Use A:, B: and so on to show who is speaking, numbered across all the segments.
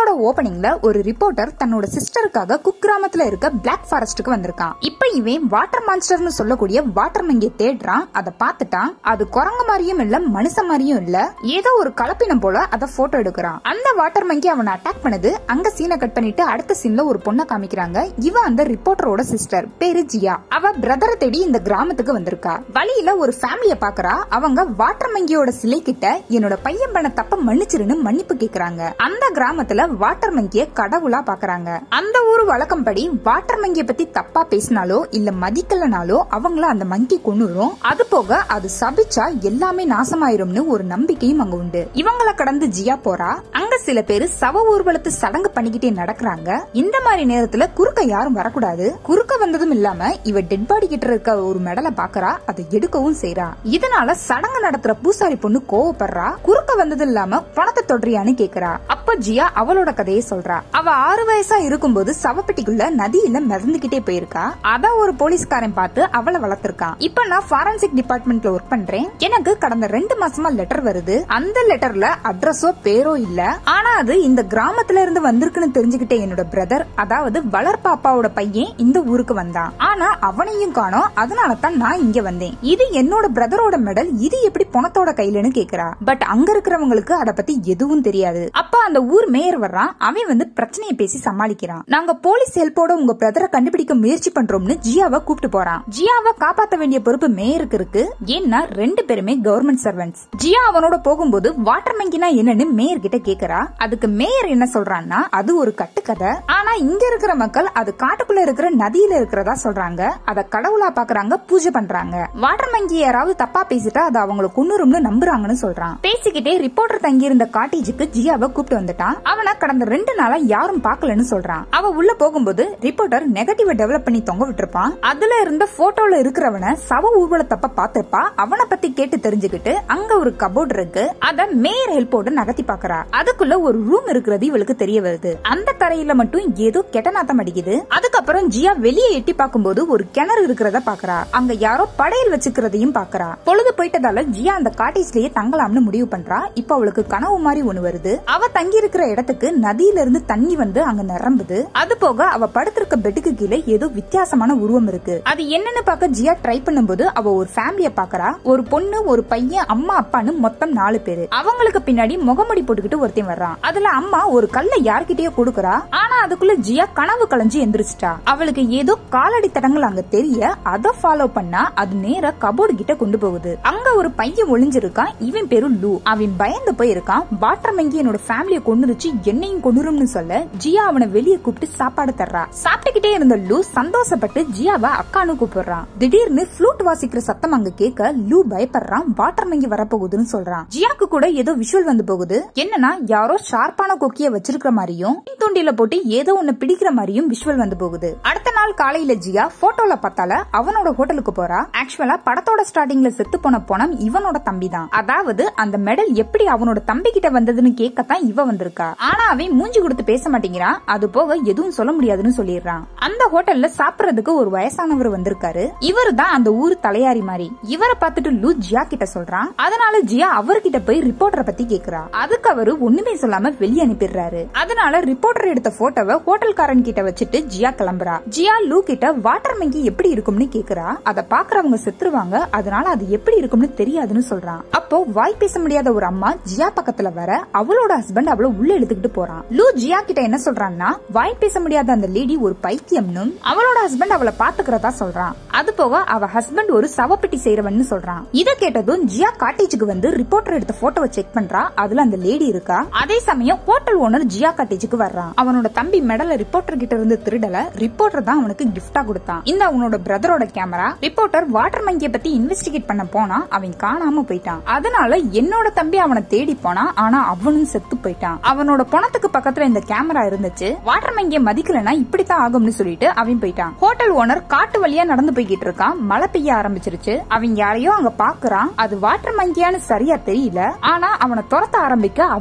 A: படத்தோட ஓபனிங்ல ஒரு ரிப்போர்ட்டர் தன்னோட சிஸ்டருக்காக குக்கிராமத்துல இருக்க பிளாக் ஃபாரஸ்டுக்கு வந்திருக்கான் இப்ப இவன் வாட்டர் மான்ஸ்டர்னு சொல்லக்கூடிய வாட்டர் மங்கிய தேடுறான் அதை பார்த்துட்டான் அது குரங்கு மாதிரியும் இல்ல மனுஷ மாதிரியும் இல்ல ஏதோ ஒரு கலப்பினம் போல அத போட்டோ எடுக்கிறான் அந்த வாட்டர் மங்கி அவனை அட்டாக் பண்ணுது அங்க சீனை கட் பண்ணிட்டு அடுத்த சீன்ல ஒரு பொண்ணை காமிக்கிறாங்க இவ அந்த ரிப்போர்ட்டரோட சிஸ்டர் பேரு ஜியா அவ பிரதரை தேடி இந்த கிராமத்துக்கு வந்திருக்கா வழியில ஒரு ஃபேமிலிய பாக்குறா அவங்க வாட்டர் மங்கியோட சிலை கிட்ட என்னோட பையன் பண்ண தப்ப மன்னிச்சிருன்னு மன்னிப்பு கேக்குறாங்க அந்த கிராமத்துல வாட்டர் மங்கிய கடவுளா பாக்குறாங்க அந்த ஊர் வழக்கம்படி வாட்டர் மங்கிய பத்தி தப்பா பேசினாலோ இல்ல மதிக்கலனாலோ அவங்கள அந்த மங்கி கொன்னுரும் அது போக அது சபிச்சா எல்லாமே நாசமாயிரும்னு ஒரு நம்பிக்கையும் அங்க உண்டு இவங்கள கடந்து ஜியா போறா அங்க சில பேரு சவ ஊர்வலத்து சடங்கு பண்ணிக்கிட்டே நடக்கிறாங்க இந்த மாதிரி நேரத்துல குறுக்க யாரும் வரக்கூடாது குறுக்க வந்ததும் இல்லாம இவ டெட் பாடி கிட்ட இருக்க ஒரு மெடலை பாக்குறா அதை எடுக்கவும் செய்றா இதனால சடங்கு நடத்துற பூசாரி பொண்ணு கோவப்படுறா குறுக்க வந்தது இல்லாம பணத்தை தொடுறியான்னு கேக்குறா அப்ப ஜியா அவளோட கதையை சொல்றா அவ ஆறு வயசா இருக்கும்போது சவப்பெட்டிக்குள்ள நதியில மிதந்துகிட்டே போயிருக்கா அத ஒரு போலீஸ்காரன் பார்த்து அவளை வளர்த்திருக்கான் இப்ப நான் ஃபாரன்சிக் டிபார்ட்மெண்ட்ல ஒர்க் பண்றேன் எனக்கு கடந்த ரெண்டு மாசமா லெட்டர் வருது அந்த லெட்டர்ல அட்ரஸோ பேரோ இல்ல ஆனா அது இந்த கிராமத்துல இருந்து வந்திருக்குன்னு தெரிஞ்சுக்கிட்ட என்னோட பிரதர் அதாவது வளர் பாப்பாவோட பையன் இந்த ஊருக்கு வந்தான் ஆனா அவனையும் காணோம் அதனால தான் நான் இங்க வந்தேன் இது என்னோட பிரதரோட மெடல் இது எப்படி பணத்தோட கையிலன்னு கேக்குறா பட் அங்க இருக்கிறவங்களுக்கு அத பத்தி எதுவும் தெரியாது அப்ப அந்த ஊர் மேயர் வர்றான் அவன் வந்து பிரச்சனையை பேசி சமாளிக்கிறான் நாங்க போலீஸ் ஹெல்ப்போட உங்க பிரதரை கண்டுபிடிக்க முயற்சி பண்றோம்னு ஜியாவை கூப்பிட்டு போறான் ஜியாவை காப்பாத்த வேண்டிய பொறுப்பு மேயருக்கு இருக்கு ஏன்னா ரெண்டு பேருமே கவர்மெண்ட் சர்வன்ட்ஸ் ஜியா அவனோட போகும்போது வாட்டர் மங்கினா என்னன்னு மேயர் கிட்ட கேக்குறா அதுக்கு மேயர் என்ன சொல்றான்னா அது ஒரு கட்டுக்கதை ஆனா இங்க இருக்கிற மக்கள் அது காட்டுக்குள்ள இருக்கிற நதியில இருக்கிறதா சொல்றாங்க அத கடவுளா பாக்குறாங்க பூஜை பண்றாங்க வாட்டர் மங்கி யாராவது தப்பா பேசிட்டா அது அவங்கள கொன்னுரும்னு நம்புறாங்கன்னு சொல்றான் பேசிக்கிட்டே ரிப்போர்ட்டர் தங்கி இருந்த காட்டேஜுக்கு ஜியாவை கூப்பிட்டு வந்துட்டான் அவனை கடந்த ரெண்டு நாளா யாரும் பாக்கலன்னு சொல்றான் அவ உள்ள போகும்போது ரிப்போர்ட்டர் நெகட்டிவ டெவலப் பண்ணி தொங்க விட்டுருப்பான் அதுல இருந்த போட்டோல இருக்கிறவன சவ ஊர்வலத்தப்ப பாத்திருப்பா அவனை பத்தி கேட்டு தெரிஞ்சுக்கிட்டு அங்க ஒரு கபோர்ட் இருக்கு அத மேயர் ஹெல்ப்போட நகர்த்தி பாக்குறா அதுக்குள்ள ஒரு ரூம் இருக்கிறது இவளுக்கு தெரிய வருது அந்த கரையில மட்டும் ஏதோ கெட்ட நாத்தம் அடிக்குது அதுக்கப்புறம் ஜியா வெளியே எட்டி பார்க்கும்போது ஒரு கிணறு இருக்கிறத பாக்குறா அங்க யாரோ படையல் வச்சுக்கிறதையும் பாக்குறா பொழுது போயிட்டதால ஜியா அந்த காட்டேஜ்லயே தங்கலாம்னு முடிவு பண்றா இப்ப அவளுக்கு கனவு மாதிரி ஒண்ணு வருது அவ தங்கி இருக்கிற இடத்துக்கு நதியில இருந்து தண்ணி வந்து அங்க நிரம்புது அது போக அவ படுத்திருக்க பெட்டுக்கு கீழே ஏதோ வித்தியாசமான உருவம் இருக்கு அது என்னன்னு பார்க்க ஜியா ட்ரை பண்ணும்போது அவ ஒரு ஃபேமிலிய பாக்குறா ஒரு பொண்ணு ஒரு பையன் அம்மா அப்பான்னு மொத்தம் நாலு பேரு அவங்களுக்கு பின்னாடி முகமுடி போட்டுக்கிட்டு ஒருத்தன் வர்றான் அதுல அம்மா ஒரு கல்ல யார்கிட்டயோ கொடுக்கறா ஆனா அதுக்குள்ள ஜியா கனவு கலைஞ்சு எந்திரிச்சிட்டா அவளுக்கு ஏதோ காலடி தடங்கள் அங்க தெரிய அத ஃபாலோ பண்ணா அது நேரா கபோர்டு கிட்ட கொண்டு போகுது அங்க ஒரு பையன் ஒளிஞ்சிருக்கான் இவன் பேரு லூ அவன் பயந்து போயிருக்கான் வாட்டர் மங்கி என்னோட ஃபேமிலிய கொண்டுருச்சு என்னையும் கொண்டுரும்னு சொல்ல ஜியா அவனை வெளியே கூப்பிட்டு சாப்பாடு தர்றா சாப்பிட்டுக்கிட்டே இருந்த லூ சந்தோஷப்பட்டு ஜியாவை அக்கானு கூப்பிடுறான் திடீர்னு ஃப்ளூட் வாசிக்கிற சத்தம் அங்க கேட்க லூ பயப்படுறான் வாட்டர் மங்கி வரப்போகுதுன்னு சொல்றான் ஜியாக்கு கூட ஏதோ விஷுவல் வந்து போகுது என்னன்னா யாரோ ஷார்ப்பான கொக்கிய வச்சிருக்கிற மாதிரியும் தூண்டில போட்டு ஏதோ ஒண்ணு பிடிக்கிற மாதிரியும் விஷுவல் வந்து போகுது அடுத்த நாள் காலையில ஜியா போட்டோல பார்த்தால அவனோட ஹோட்டலுக்கு போறா ஆக்சுவலா படத்தோட ஸ்டார்டிங்ல செத்து போன போனம் இவனோட தம்பி தான் அதாவது அந்த மெடல் எப்படி அவனோட தம்பி கிட்ட வந்ததுன்னு கேட்கத்தான் இவ வந்திருக்கா ஆனா அவன் மூஞ்சி கொடுத்து பேச மாட்டேங்கிறான் அது போக எதுவும் சொல்ல முடியாதுன்னு சொல்லிடுறான் அந்த ஹோட்டல்ல சாப்பிடறதுக்கு ஒரு வயசானவர் வந்திருக்காரு இவரு தான் அந்த ஊர் தலையாரி மாதிரி இவரை பார்த்துட்டு லூ ஜியா கிட்ட சொல்றான் அதனால ஜியா அவர்கிட்ட போய் ரிப்போர்ட்டரை பத்தி கேக்குறா அதுக்கு அவரு ஒண்ணுமே சொல்லாம வெளியே அனுப்பிடுறாரு அதனால ரிப்போர்ட்டர் எடுத்த போட்டோவை ஹோட்டல்காரன் கிட்ட வச்சுட்டு ஜியா கிளம்புறா ஜியா லூ கிட்ட வாட்டர் மங்கி எப்படி இருக்கும்னு கேக்குறா அத பாக்குறவங்க செத்துருவாங்க அதனால அது எப்படி இருக்கும்னு தெரியாதுன்னு சொல்றான் அப்போ வாய் பேச முடியாத ஒரு அம்மா ஜியா பக்கத்துல வர அவளோட ஹஸ்பண்ட் அவள உள்ள எடுத்துக்கிட்டு போறான் லூ ஜியா கிட்ட என்ன சொல்றான்னா வாய் பேச முடியாத அந்த லேடி ஒரு பைத்தியம்னும் அவளோட ஹஸ்பண்ட் அவளை பாத்துக்கிறதா சொல்றான் அது போக அவ ஹஸ்பண்ட் ஒரு சவப்பெட்டி செய்யறவன்னு சொல்றான் இத கேட்டதும் ஜியா காட்டேஜுக்கு வந்து ரிப்போர்ட்டர் எடுத்த போட்டோவை செக் பண்றா அதுல அந்த லேடி இருக்கா அதே சமயம் ஹோட்டல் ஓனர் ஜியா காட்டேஜுக்கு வர்றான் அவனோட தம்பி மெடல ரிப்போர்ட்டர் கிட்ட இருந்து திருடல ரிப்போர்ட்டர் தான் அவனுக்கு கிஃப்டா கொடுத்தான் இந்த அவனோட பிரதரோட கேமரா ரிப்போர்ட்டர் வாட்டர் மங்கிய பத்தி இன்வெஸ்டிகேட் பண்ண போனா அவன் காணாம போயிட்டான் அதனால என்னோட தம்பி அவனை தேடி போனா ஆனா அவனும் செத்து போயிட்டான் அவனோட பணத்துக்கு பக்கத்துல இந்த கேமரா இருந்துச்சு வாட்டர் மங்கிய மதிக்கலனா இப்படித்தான் ஆகும்னு சொல்லிட்டு அவன் போயிட்டான் ஹோட்டல் ஓனர் காட்டு வழியா நடந்து போய்கிட்டு இருக்கான் மழை பெய்ய ஆரம்பிச்சிருச்சு அவன் யாரையோ அங்க பாக்குறான் அது வாட்டர் மங்கியான்னு சரியா தெரியல ஆனா அவனை துரத்த ஆரம்பிக்க அவனும் ஓடுறான்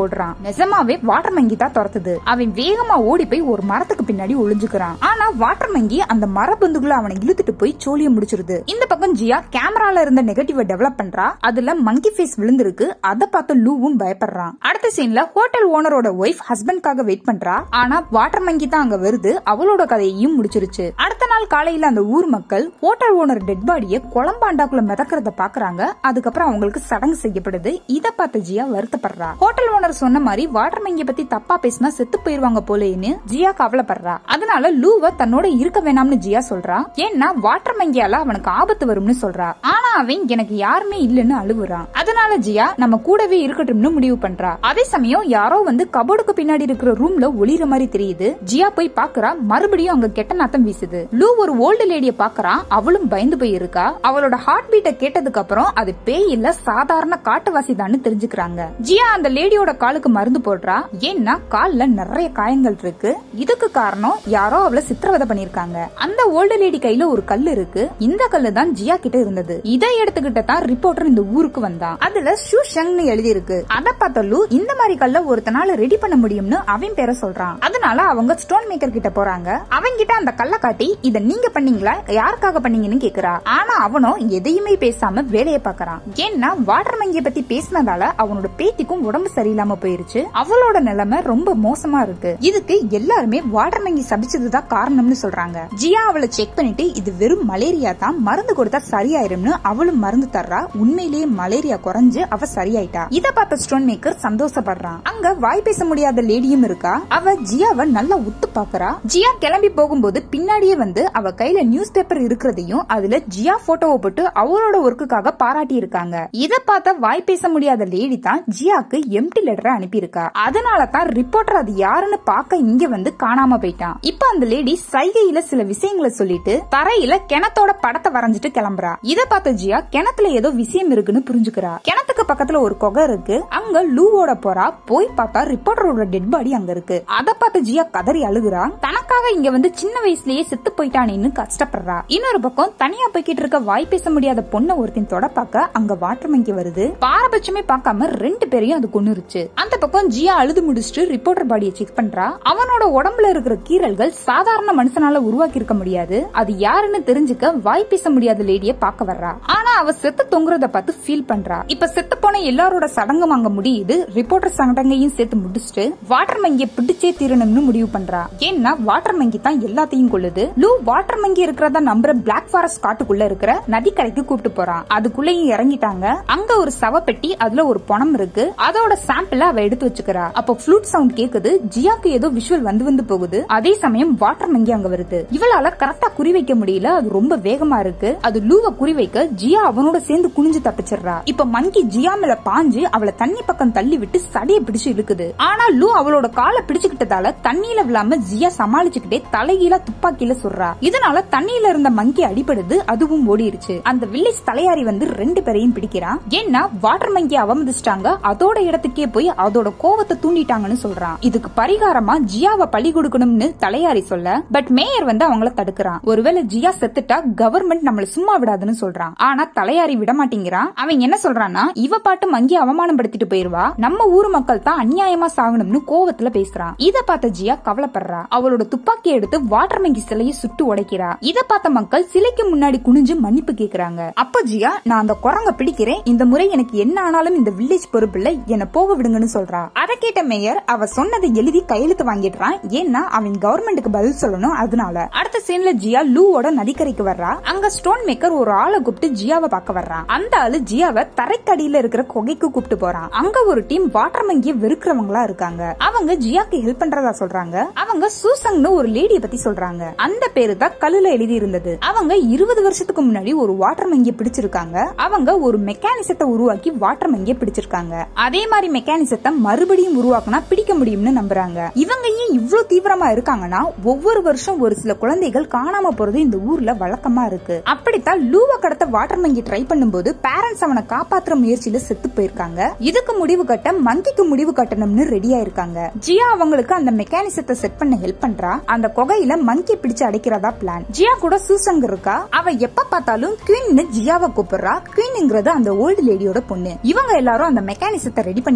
A: ஓடுறான் நிஜமாவே வாட்டர் மங்கி தான் துரத்துது அவன் வேகமா ஓடி போய் ஒரு மரத்துக்கு பின்னாடி ஒளிஞ்சுக்கிறான் ஆனா வாட்டர் மங்கி அந்த மரபந்துக்குள்ள அவனை இழுத்துட்டு போய் சோழிய முடிச்சிருது இந்த பக்கம் ஜியா கேமரால இருந்த நெகட்டிவ டெவலப் பண்றா அதுல மங்கி ஃபேஸ் விழுந்திருக்கு அதை பார்த்து லூவும் பயப்படுறான் அடுத்த சீன்ல ஹோட்டல் ஓனரோட ஒய்ஃப் ஹஸ்பண்ட்காக வெயிட் பண்றா ஆனா வாட்டர் மங்கி தான் அங்க வருது அவளோட கதையையும் முடிச்சிருச்சு அடுத்த நாள் காலையில அந்த ஊர் மக்கள் ஹோட்டல் ஓனர் டெட் பாடிய குளம்பாண்டாக்குள்ள மிதக்கிறத பாக்குறாங்க அதுக்கப்புறம் அவங்களுக்கு சடங்கு செய்யப்படுது இத பார்த்த ஜியா வருத்தப்படுறா ஹோட்டல் ஓனர் சொன்ன மாதிரி வாட்டர் மங்கிய பத்தி தப்பா பேசினா செத்து போயிருவாங்க போலேன்னு ஜியா கவலைப்படுறா அதனால லூவ தன்னோட இருக்க வேணாம்னு ஜியா சொல்றா ஏன்னா வாட்டர் மங்கியால அவனுக்கு ஆபத்து வரும்னு சொல்றா ஆனா அவன் எனக்கு யாருமே இல்லைன்னு அழுகுறான் அதனால ஜியா நம்ம கூடவே இருக்கட்டும்னு முடிவு பண்றா அதே சமயம் யாரோ வந்து கபோர்டுக்கு பின்னாடி இருக்கிற ரூம்ல ஒளிற மாதிரி தெரியுது ஜியா போய் பாக்குறா மறுபடியும் அங்க கெட்ட நாத்தம் வீசுது லூ ஒரு ஓல்டு லேடிய பாக்குறா அவளும் பயந்து போய் இருக்கா அவளோட ஹார்ட் பீட்டை கேட்டதுக்கு அப்புறம் அது பேய் இல்ல சாதாரண காட்டுவாசி தான் தெரிஞ்சுக்கிறாங்க ஜியா அந்த லேடியோட காலுக்கு மருந்து போடுறா ஏன்னா கால்ல நிறைய காயங்கள் இருக்கு இதுக்கு காரணம் யாரோ அவளை சித்திரவதை பண்ணிருக்காங்க அந்த ஓல்டு லேடி கையில ஒரு கல் இருக்கு இந்த கல்லு தான் ஜியா கிட்ட இருந்தது இதை எடுத்துக்கிட்ட தான் ரிப்போர்ட்டர் இந்த ஊருக்கு வந்தான் அதுல ஷூ ஷங்னு எழுதி இருக்கு அத பார்த்த லூ இந்த மாதிரி கல்ல ஒருத்தனால ரெடி பண்ண முடியும்னு அவன் பேரை சொல்றான் அதனால அவங்க ஸ்டோன் மேக்கர் கிட்ட போறாங்க அவங்க கிட்ட அந்த கல்ல காட்டி இத நீங்க பண்ணீங்களா யாருக்காக பண்ணீங்கன்னு கேக்குறா ஆனா அவனும் எதையுமே பேசாம வேலையை பாக்குறான் ஏன்னா வாட்டர் மங்கிய பத்தி பேசினதால அவனோட பேத்திக்கும் உடம்பு சரியில்லாம போயிருச்சு அவளோட நிலைமை ரொம்ப மோசமா இருக்கு இதுக்கு எல்லாருமே வாட்டர் மங்கி சபிச்சதுதான் காரணம்னு சொல்றாங்க ஜியா அவளை செக் பண்ணிட்டு இது வெறும் மலேரியா தான் மருந்து கொடுத்தா சரியாயிரும்னு அவளும் மருந்து தர்றா உண்மையிலேயே மலேரியா குறைஞ்சு அவ சரியாயிட்டா இத பார்த்த ஸ்டோன் மேக்கர் சந்தோஷப்படுறான் அங்க வாய் பேச முடியாத லேடியும் இருக்கா அவ ஜியாவை நல்லா உத்து பாக்குறா ஜியா கிளம்பி போகும்போது பின்னாடியே வந்து அவ கையில நியூஸ் பேப்பர் இருக்கிறதையும் அதுல ஜியா போட்டோவை போட்டு அவளோட ஒர்க்குக்காக பாராட்டி இருக்காங்க இத பார்த்த வாய் பேச முடியாத லேடி தான் ஜியாக்கு எம்டி லெட்டரை அனுப்பியிருக்கா அதனால தான் ரிப்போர்ட்டர் அது யாருன்னு பார்க்க இங்க வந்து காணாம போயிட்டான் இப்ப அந்த லேடி சைகையில சில விஷயங்களை சொல்லிட்டு தரையில கிணத்தோட படத்தை வரைஞ்சிட்டு கிளம்புறா இத பார்த்த ஜியா கிணத்துல ஏதோ விஷயம் இருக்குன்னு புரிஞ்சுக்கிறா கிணத்துக்கு பக்கத்துல ஒரு குகை இருக்கு அங்க லூவோட போறா போய் பார்த்தா ரிப்போர்ட்டரோட டெட் பாடி அங்க இருக்கு அத பார்த்த ஜியா கதறி அழுகுறா தனக்காக இங்க வந்து சின்ன வயசுலயே செத்து போயிட்டானேன்னு கஷ்டப்படுறா இன்னொரு பக்கம் தனியா போய்கிட்டு இருக்க வாய் பேச முடியாத பொண்ணை ஒருத்தன் தொட பார்க்க அங்க வாட்டர் மங்கி வருது பாரபட்சமே பார்க்காம ரெண்டு பேரையும் அது கொன்னுருச்சு அந்த பக்கம் ஜியா அழுது முடிச்சுட்டு ரிப்போர்ட்டர் பாடியை செக் பண்றா அவனோட உடம்புல இருக்கிற கீறல்கள் சாதாரண மனுஷனால உருவாக்கி இருக்க முடியாது அது யாருன்னு தெரிஞ்சுக்க வாய் பேச முடியாத லேடிய பார்க்க வர்றா ஆனா அவ செத்து தொங்குறத பார்த்து ஃபீல் பண்றா இப்ப செத்து போன எல்லாரோட சடங்கும் அங்க முடியுது ரிப்போர்ட்டர் சடங்கையும் சேர்த்து முடிச்சுட்டு வாட்டர் மங்கிய பிடிச்சே தீரணும்னு முடிவு பண்றா ஏன்னா வாட்டர் மங்கி தான் எல்லாத்தையும் கொள்ளுது லூ வாட்டர் மங்கி இருக்கிறதா நம்புற பிளாக் ஃபாரஸ்ட் காட்டுக்குள்ள இருக்கிற நதிக்கரைக்கு கூப்பிட்டு போறான் அதுக்குள்ளேயும் இறங்கிட்டாங்க அங்க ஒரு சவப்பெட்டி அதுல ஒரு பணம் இருக்கு அதோட சாம்பிள அவ எடுத்து வச்சுக்கிறா அப்போ ஃப்ளூட் சவுண்ட் கேக்குது ஜியாக்கு ஏதோ விஷுவல் வந்து வந்து போகுது அதே சமயம் வாட்டர் மங்கி அங்க வருது இவளால கரெக்டா குறி வைக்க முடியல அது ரொம்ப வேகமா இருக்கு அது லூவ குறி வைக்க ஜியா அவனோட சேர்ந்து குனிஞ்சு தப்பிச்சிடுறா இப்ப மங்கி ஜியா மேல பாஞ்சு அவளை தண்ணி பக்கம் தள்ளி விட்டு சடைய பிடிச்சு இழுக்குது ஆனா லூ அவளோட காலை பிடிச்சுக்கிட்டதால தண்ணியில விழாம ஜியா சமாளிச்சுக்கிட்டே தலைகீழ துப்பாக்கியில சுடுறா இதனால தண்ணியில இருந்த மங்கி அடிபடுது அதுவும் ஓடிருச்சு அந்த வில்லேஜ் தலையாரி வந்து ரெண்டு பேரையும் பிடிக்கிறான் ஏன்னா வாட்டர் மங்கி அவமதிச்சிட்டாங்க அதோட இடத்துக்கே போய் அதோட கோவத்தை தூண்டிட்டாங்கன்னு சொல்றான் இதுக்கு பரிகாரமா ஜியாவை பழி கொடுக்கணும்னு தலையாரி சொல்ல பட் மேயர் வந்து அவங்கள தடுக்கிறான் ஒருவேளை ஜியா செத்துட்டா கவர்மெண்ட் நம்மள சும்மா விடாதுன்னு சொல்றான் ஆனா தலையாரி விட மாட்டேங்கிறான் அவன் என்ன சொல்றான்னா இவ பாட்டு மங்கி அவமானப்படுத்திட்டு போயிருவா நம்ம ஊர் மக்கள் தான் அநியாயமா சாகணும்னு கோவத்துல பேசுறான் இத பார்த்த ஜியா கவலைப்படுறா அவளோட துப்பாக்கி எடுத்து வாட்டர் மங்கி சிலையை சுட்டு உடைக்கிறா இத பார்த்த மக்கள் சிலைக்கு முன்னாடி குனிஞ்சு மன்னிப்பு கேக்குறாங்க அப்ப ஜியா நான் அந்த குரங்க பிடிக்கிறேன் இந்த முறை எனக்கு என்ன ஆனாலும் இந்த வில்லேஜ் பொறுப்புல என்ன போக விடுங்கன்னு சொல்றா அதை கேட்ட மேயர் அவ சொன்னதை எழுதி கையெழுத்து வாங்கிடுறான் ஏன்னா அவன் கவர்மெண்ட்டுக்கு பதில் சொல்லணும் அதனால அடுத்த சீன்ல ஜியா லூவோட நதிக்கரைக்கு வர்றா அங்க ஸ்டோன் மேக்கர் ஒரு ஆளை கூப்பிட்டு ஜியாவை பார்க்க வர்றான் அந்த ஆளு ஜியாவை தரைக்கடியில இருக்கிற குகைக்கு கூப்பிட்டு போறான் அங்க ஒரு டீம் வாட்டர் மங்கிய வெறுக்கிறவங்களா இருக்காங்க அவங்க ஜியாக்கு ஹெல்ப் பண்றதா சொல்றாங்க அவங்க சூசங்னு ஒரு லேடிய பத்தி சொல்றாங்க அந்த பேரு தான் கல்லுல எழுதி இருந்தது அவங்க இருபது வருஷத்துக்கு முன்னாடி ஒரு வாட்டர் மங்கிய பிடிச்சிருக்காங்க அவங்க ஒரு மெக்கானிசத்தை உருவாக்கி வாட்டர் மங்கிய பிடிச்சிருக்காங்க அதே மாதிரி மெக்கானிசத்தை மறுபடியும் உருவாக்குனா பிடிக்க முடியும்னு நம்புறாங்க இவங்க ஏன் இவ்ளோ தீவிரமா இருக்காங்கன்னா ஒவ்வொரு வருஷம் ஒரு சில குழந்தைகள் காணாம போறது இந்த ஊர்ல வழக்கமா இருக்கு அப்படித்தான் லூவ கடத்த வாட்டர் மங்கி ட்ரை பண்ணும்போது பேரண்ட்ஸ் அவனை காப்பாத்துற முயற்சியில செத்து போயிருக்காங்க இதுக்கு முடிவு கட்ட மங்கிக்கு முடிவு கட்டணும்னு ரெடியா இருக்காங்க ஜியா அவங்களுக்கு அந்த மெக்கானிசத்தை செட் பண்ண ஹெல்ப் பண்றா அந்த குகையில மங்கி பிடிச்சு அடைக்கிறதா பிளான் ஜியா கூட சூசங் இருக்கா அவ எப்ப பார்த்தாலும் குவீன்னு ஜியாவை கூப்பிடுறா குவீன்ங்கிறது அந்த ஓல்டு லேடியோட பொண்ணு இவங்க எல்லாரும் அந்த மெக்கானிசத்தை ரெடி பண்ணிட்டாங்க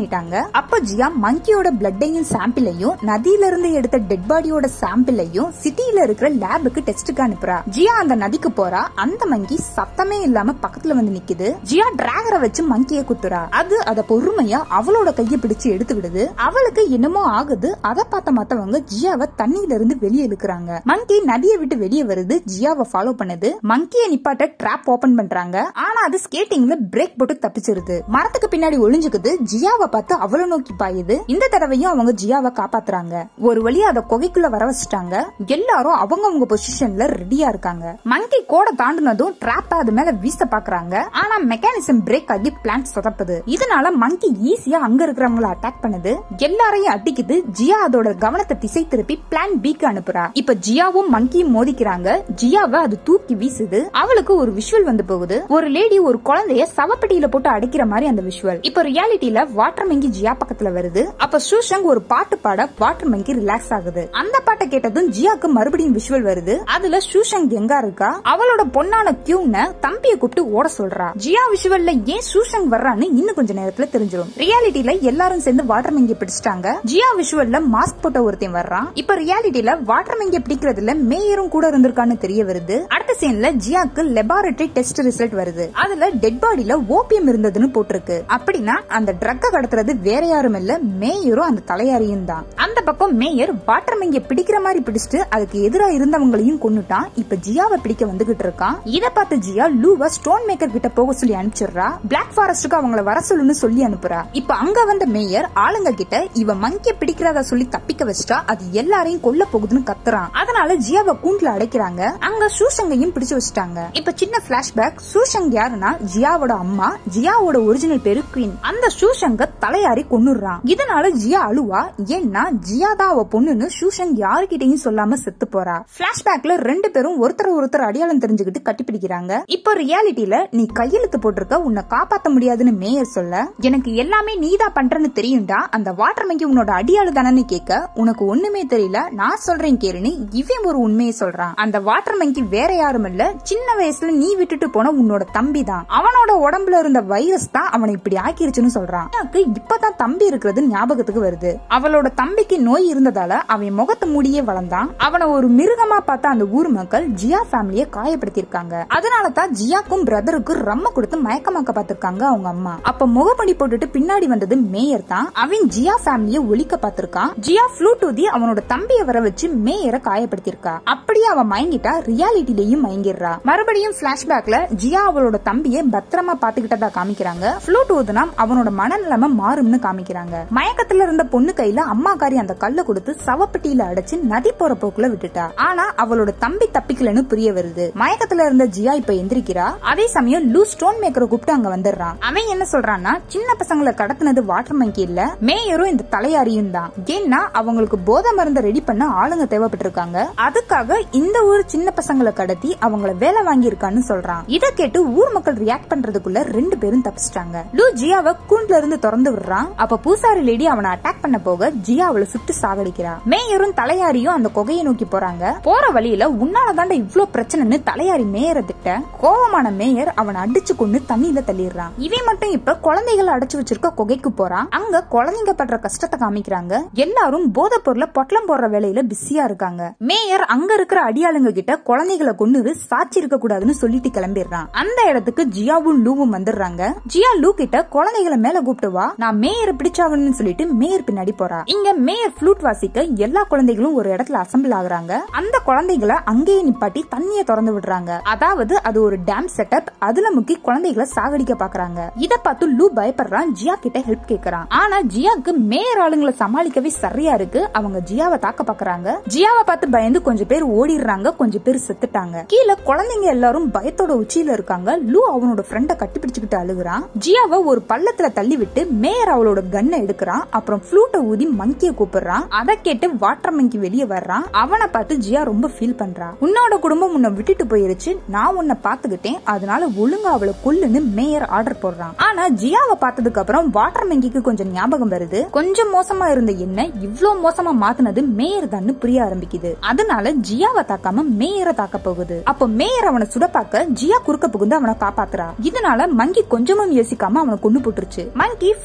A: அப்ப ஜியா மங்கியோட பிளட்டையும் சாம்பிளையும் நதியில இருந்து எடுத்த டெட் பாடியோட சாம்பிளையும் சிட்டில இருக்கிற லேபுக்கு டெஸ்டுக்கு அனுப்புறா ஜியா அந்த நதிக்கு போறா அந்த மங்கி சத்தமே இல்லாம பக்கத்துல வந்து நிக்குது ஜியா டிராகரை வச்சு மங்கிய குத்துறா அது அத பொறுமையா அவளோட கைய பிடிச்சு எடுத்து விடுது அவளுக்கு என்னமோ ஆகுது அத பார்த்த மத்தவங்க ஜியாவை தண்ணியில இருந்து வெளியே இழுக்கிறாங்க மங்கி நதியை விட்டு வெளியே வருது ஜியாவை ஃபாலோ பண்ணுது மங்கிய நிப்பாட்ட ட்ராப் ஓபன் பண்றாங்க ஆனா அது ஸ்கேட்டிங்ல பிரேக் போட்டு தப்பிச்சிருது மரத்துக்கு பின்னாடி ஒளிஞ்சுக்குது ஜியாவை பார்த்து அவளை நோக்கி பாயுது இந்த தடவையும் அவங்க ஜியாவை காப்பாத்துறாங்க ஒரு வழியா அத குகைக்குள்ள வர வச்சுட்டாங்க எல்லாரும் அவங்கவங்க பொசிஷன்ல ரெடியா இருக்காங்க மங்கி கோட தாண்டினதும் ட்ராப் அது மேல வீச பாக்குறாங்க ஆனா மெக்கானிசம் பிரேக் ஆகி பிளான்ட் சொதப்புது இதனால மங்கி ஈஸியா அங்க இருக்கிறவங்கள அட்டாக் பண்ணுது எல்லாரையும் அடிக்குது ஜியா அதோட கவனத்தை திசை திருப்பி பிளான் பிக்கு அனுப்புறா இப்ப ஜியாவும் மங்கியும் மோதிக்கிறாங்க ஜியாவை அது தூக்கி வீசுது அவளுக்கு ஒரு விஷுவல் வந்து போகுது ஒரு லேடி ஒரு குழந்தைய சவப்பெட்டியில போட்டு அடைக்கிற மாதிரி அந்த விஷுவல் இப்ப ரியாலிட்டியில வாட்டர் மங்கி ஜியா பக்கத்துல வருது அப்ப சூஷங் ஒரு பாட்டு பாட வாட்டர் மங்கி ரிலாக்ஸ் ஆகுது அந்த பாட்டை கேட்டதும் ஜியாக்கு மறுபடியும் விஷுவல் வருது அதுல சூஷங் எங்க இருக்கா அவளோட பொண்ணான கியூன தம்பியை கூப்பிட்டு ஓட சொல்றா ஜியா விஷுவல்ல ஏன் சூஷங் வர்றான்னு இன்னும் கொஞ்ச நேரத்துல தெரிஞ்சிடும் ரியாலிட்டியில எல்லாரும் சேர்ந்து வாட்டர் மங்கிய பிடிச்சிட்டாங்க ஜியா விஷுவல்ல மாஸ்க் போட்ட ஒருத்தன் வர்றான் இப்ப ரியாலிட்டியில வாட்டர் மங்கிய பிடிக்கிறதுல மேயரும் கூட இருந்திருக்கான்னு தெரிய வருது அடுத்த சீன்ல ஜியாக்கு லெபார்டரி டெஸ்ட் ரிசல்ட் வருது அதுல டெட் பாடியில ஓபியம் இருந்ததுன்னு போட்டிருக்கு அப்படின்னா அந்த ட்ரக்க கடத்துறது வேற யாரும் இல்ல மேயரும் அந்த தலையாரியும் தான் அந்த பக்கம் மேயர் வாட்டர் மங்கிய பிடிக்கிற மாதிரி பிடிச்சிட்டு அதுக்கு எதிரா இருந்தவங்களையும் கொன்னுட்டான் இப்ப ஜியாவை பிடிக்க வந்துகிட்டு இருக்கான் இத பார்த்து ஜியா லூவ ஸ்டோன் மேக்கர் கிட்ட போக சொல்லி அனுப்பிச்சிடுறா பிளாக் ஃபாரஸ்டுக்கு அவங்கள வர சொல்லுன்னு சொல்லி அனுப்புறா இப்ப அங்க வந்த மேயர் ஆளுங்க கிட்ட இவ மங்கிய பிடிக்கிறதா சொல்லி தப்பிக்க வச்சிட்டா அது எல்லாரையும் கொல்ல போகுதுன்னு கத்துறான் அதனால ஜியாவை கூண்டுல அடைக்கிறாங்க அங்க சூஷங்கையும் பிடிச்சு வச்சுட்டாங்க இப்ப சின்ன பிளாஷ்பேக் சூஷங் யாருன்னா ஜியாவோட அம்மா ஜியாவோட ஒரிஜினல் பேரு குயின் அந்த சூஷங்க தலையாரி கொன்னுடுறான் இதனால ஜியா அழுவா ஏன்னா ஜியா தான் அவ பொண்ணுன்னு சூஷங் யாருகிட்டயும் சொல்லாம செத்து போறா பிளாஷ்பேக்ல ரெண்டு பேரும் ஒருத்தர் ஒருத்தர் அடையாளம் தெரிஞ்சுக்கிட்டு கட்டிப்பிடிக்கிறாங்க இப்போ ரியாலிட்டியில நீ கையெழுத்து போட்டிருக்க உன்னை காப்பாத்த முடியாதுன்னு மேயர் சொல்ல எனக்கு எல்லாமே நீதான் பண்றேன்னு தெரியும்டா அந்த வாட்டர் மங்கி உன்னோட அடியாளு தானே கேட்க உனக்கு ஒண்ணுமே தெரியல நான் சொல்றேன் கேளுன்னு இவன் ஒரு உண்மையை சொல்றான் அந்த வாட்டர் மங்கி வேற யாரும் இல்ல சின்ன வயசுல நீ விட்டுட்டு போன உன்னோட தம்பி தான் அவனோட உடம்புல இருந்த வைரஸ் தான் அவனை இப்படி ஆக்கிருச்சுன்னு சொல்றான் எனக்கு இப்பதான் தம்பி இருக்கிறது ஞாபகத்துக்கு வருது அவளோட தம்பிக்கு நோய் இருந்ததால அவன் முகத்தை மூடியே வளர்ந்தான் அவனை ஒரு மிருகமா பார்த்த அந்த ஊர் மக்கள் ஜியா ஃபேமிலிய காயப்படுத்திருக்காங்க அதனால தான் ஜியாக்கும் பிரதருக்கும் ரம்ம கொடுத்து மயக்கமாக்க பார்த்திருக்காங்க அவங்க அம்மா அப்ப முகப்படி போட்டுட்டு பின்னாடி வந்தது மேயர் தான் அவன் ஜியா ஃபேமிலிய ஒழிக்க பார்த்திருக்கான் ஜியா ஃப்ளூட் ஊதி அவனோட தம்பிய வர வச்சு மேயரை காயப்படுத்திருக்கா அப்படியே அவன் மயங்கிட்டா ரியாலிட்டிலையும் மயங்கிடுறா மறுபடியும் பிளாஷ்பேக்ல ஜியா அவளோட தம்பிய பத்திரமா பாத்துக்கிட்டதா காமிக்கிறாங்க ஃப்ளூட் ஊதுனா அவனோட மனநிலைமை மாறும்னு காமிக்கிறாங்க மயக்கத்துல இருந்த பொண்ணு கையில அம்மாக்காரி அந்த கல்ல கொடுத்து சவப்பெட்டியில அடைச்சு நதி போற போக்குல விட்டுட்டா ஆனா அவளோட தம்பி தப்பிக்கலன்னு புரிய வருது மயக்கத்துல இருந்த ஜியா இப்ப எந்திரிக்கிறா அதே சமயம் லூ ஸ்டோன் மேக்கரை கூப்பிட்டு அங்க வந்துடுறான் அவன் என்ன சொல்றான்னா சின்ன பசங்களை கடத்தினது வாட்டர் மங்கி இல்ல மேயரும் இந்த தலையாரியும் தான் ஏன்னா அவங்களுக்கு போதை மருந்த ரெடி பண்ண ஆளுங்க தேவைப்பட்டிருக்காங்க அதுக்காக இந்த ஊர் சின்ன பசங்களை கடத்தி அவங்கள வேலை வாங்கி இருக்கான்னு சொல்றான் இத கேட்டு ஊர் மக்கள் ரியாக்ட் பண்றதுக்குள்ள ரெண்டு பேரும் தப்பிச்சிட்டாங்க லூ ஜியாவை கூண்டுல இருந்து திறந்து விடுறான் அப்ப பூசாரி லேடி அவனை அட்டாக் பண்ண போக ஜியா அவளை சுட்டு சாகடிக்கிறா மேயரும் தலையாரியும் அந்த குகையை நோக்கி போறாங்க போற வழியில உன்னால தாண்ட இவ்ளோ பிரச்சனைன்னு தலையாரி மேயரை திட்ட கோவமான மேயர் அவனை அடிச்சு கொண்டு தண்ணியில தள்ளிடுறான் இவன் மட்டும் இப்ப குழந்தைகளை அடைச்சு வச்சிருக்க குகைக்கு போறான் அங்க குழந்தைங்க படுற கஷ்டத்தை காமிக்கிறாங்க எல்லாரும் போதை பொருளை பொட்டலம் போடுற வேலையில பிஸியா இருக்காங்க மேயர் அங்க இருக்கிற அடியாளுங்க கிட்ட குழந்தைகளை கொண்டு சாட்சி இருக்க கூடாதுன்னு சொல்லிட்டு கிளம்பிடுறான் அந்த இடத்துக்கு ஜியாவும் லூவும் வந்துடுறாங்க ஜியா லூ கிட்ட குழந்தைகளை மேல கூப்பிட்டு வா நான் மேயரை பிடிச்சாகணும்னு சொல்லிட்டு மேயர் பின்னாடி போறா இங்க மேயர் ஃப்ளூட் வாசிக்க எல்லா குழந்தைகளும் ஒரு இடத்துல அசம்பிள் ஆகுறாங்க அந்த குழந்தைகளை அங்கேயே நிப்பாட்டி தண்ணிய திறந்து விடுறாங்க அதாவது அது ஒரு டேம் செட்டப் அதுல முக்கி குழந்தைகளை சாகடிக்க பாக்குறாங்க இத பார்த்து லூ பயப்படுறான் ஜியா கிட்ட ஹெல்ப் கேக்குறான் ஆனா ஜியாக்கு மேயர் ஆளுங்களை சமாளிக்கவே சரியா இருக்கு அவங்க ஜியாவை தாக்க பாக்குறாங்க ஜியாவை பார்த்து பயந்து கொஞ்சம் பேர் ஓடிடுறாங்க கொஞ்சம் பேர் செத்துட்டாங்க கீழே குழந்தைங்க எல்லாரும் பயத்தோட உச்சியில இருக்காங்க லூ அவனோட ஃப்ரெண்ட கட்டிப்பிடிச்சுக்கிட்டு அழுகுறான் ஜியாவை ஒரு பள்ளத்துல தள்ளி விட்டு மேயர் அவளோட கன்னை எடுக்கிறான் அப்புறம் ஃப்ளூட்டை ஊதி மங்கிய கூப்பிடுறான் அதை கேட்டு வாட்டர் மங்கி வெளியே வர்றான் அவனை பார்த்து ஜியா ரொம்ப ஃபீல் பண்றா உன்னோட குடும்பம் உன்னை விட்டுட்டு போயிருச்சு நான் உன்னை பாத்துக்கிட்டேன் அதனால ஒழுங்கா அவளை கொல்லுன்னு மேயர் ஆர்டர் போடுறான் ஆனா ஜியாவை பார்த்ததுக்கு அப்புறம் வாட்டர் மங்கிக்கு கொஞ்சம் ஞாபகம் வருது கொஞ்சம் மோசமா இருந்த என்ன இவ்ளோ மோசமா மாத்துனது மேயர் தான் புரிய ஆரம்பிக்குது அதனால ஜியாவை தாக்காம மேயரை தாக்க போகுது அப்போ மேயர் அவனை சுடப்பாக்க ஜியா குறுக்க புகுந்து அவனை காப்பாத்துறா இதனால மங்கி கொஞ்சமும் யோசிக்காம அவனை கொண்டு போட்டுருச்சு மங்கி ஃப்ளூட்டை ஜியா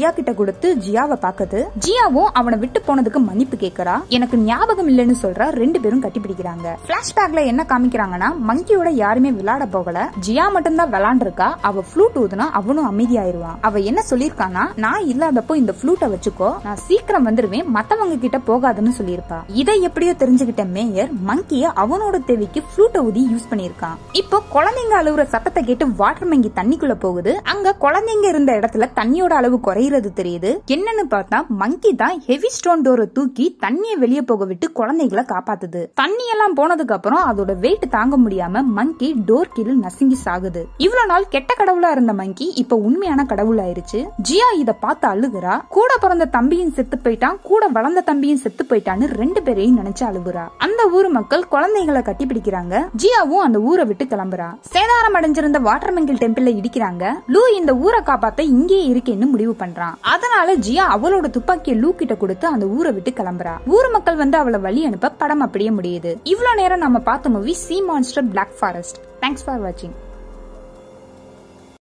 A: ஜியா கிட்ட கொடுத்து ஜியாவை பாக்குது ஜியாவும் அவனை விட்டு போனதுக்கு மன்னிப்பு கேக்குறா எனக்கு ஞாபகம் இல்லைன்னு சொல்றா ரெண்டு பேரும் கட்டிப்பிடிக்கிறாங்க பிளாஷ்பேக்ல என்ன காமிக்கிறாங்கன்னா மங்கியோட யாருமே விளையாட போகல ஜியா மட்டும்தான் விளாண்டுருக்கா அவ ஃப்ளூட் ஊதுனா அவனும் அமைதியாயிருவான் அவ என்ன சொல்லிருக்கானா நான் இல்லாதப்போ இந்த ஃப்ளூட்டை வச்சுக்கோ நான் சீக்கிரம் வந்துருவேன் மத்தவங்க கிட்ட போகாதுன்னு சொல்லியிருப்பா இதை எப்படியோ தெரிஞ்சுக்கிட்ட மேயர் மங்கிய அவனோட தேவைக்கு ஃப்ளூட்டை ஊதி யூஸ் பண்ணிருக்கான் இப்போ குழந்தைங்க அழுவுற சத்தத்தை கேட்டு வாட்டர் மங்கி தண்ணிக்குள்ள போகுது அங்க குழந்தைங்க இருந்த இடத்துல தண்ணியோட அளவு குறையிறது தெரியுது என்னன்னு பார்த்தா மங்கி தான் ஹெவி ஸ்டோன் டோரை தூக்கி தண்ணியை வெளியே போக விட்டு குழந்தைகளை காப்பாத்துது தண்ணி எல்லாம் போனதுக்கு அப்புறம் அதோட வெயிட் தாங்க முடியாம மங்கி டோர் கீழே நசுங்கி சாகுது இவ்வளவு நாள் கெட்ட கடவுளா இருந்த மங்கி இப்ப உண்மையான கடவுள் ஆயிருச்சு ஜியா இத பார்த்து அழுகுறா கூட பிறந்த தம்பியும் செத்து போயிட்டான் கூட வளர்ந்த தம்பியும் செத்து போயிட்டான்னு ரெண்டு பேரையும் நினைச்சு அழுகுறா அந்த ஊர் மக்கள் குழந்தைகளை கட்டி பிடிக்கிறாங்க ஜியாவும் அந்த ஊரை விட்டு கிளம்புறா சேதாரம் அடைஞ்சிருந்த வாட்டர் மெங்கில் டெம்பிள இடிக்கிறாங்க லூ இந்த ஊரை காப்பாத்த இங்கேயே இருக்கேன்னு முடிவு பண்றான் அதனால ஜியா அவளோட துப்பாக்கிய லூ கிட்ட கொடுத்து அந்த ஊரை விட்டு கிளம்புறா ஊர் மக்கள் வந்து அவளை வழி அனுப்ப படம் அப்படியே முடியுது இவ்வளவு நேரம் நம்ம பார்த்த movie Sea Monster Black Forest thanks for வாட்சிங்